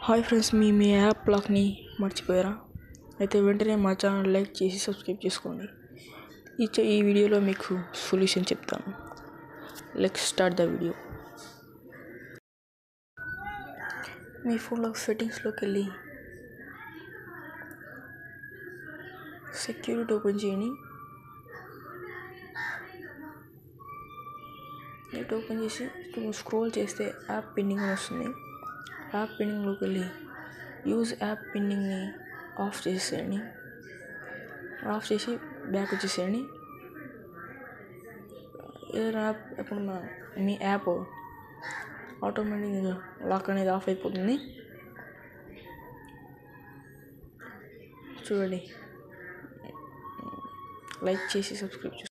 hi friends మీ మీ app లాక్ని మర్చిపోయారా అయితే వెంటనే మా ఛానల్ లైక్ చేసి సబ్స్క్రైబ్ చేసుకోండి ఈ చ- ఈ వీడియోలో మీకు సొల్యూషన్ చెప్తాను లెక్ స్టార్ట్ ద వీడియో మీ ఫోన్లో సెట్టింగ్స్లోకి వెళ్ళి సెక్యూరిటీ ఓపెన్ చేయండి నెట్ ఓపెన్ చేసి స్క్రోల్ చేస్తే యాప్ పిన్నింగ్ అని వస్తుంది యాప్ పిన్నింగ్లోకి వెళ్ళి యూజ్ యాప్ పిన్నింగ్ని ఆఫ్ చేసేయండి ఆఫ్ చేసి బ్యాక్ వచ్చేసేయండి ఏదైనా యాప్ ఎప్పుడన్నా మీ యాప్ ఆటోమేటిక్గా లాక్ అనేది ఆఫ్ అయిపోతుంది చూడండి లైక్ చేసి సబ్స్క్రైబ్ చేసుకోండి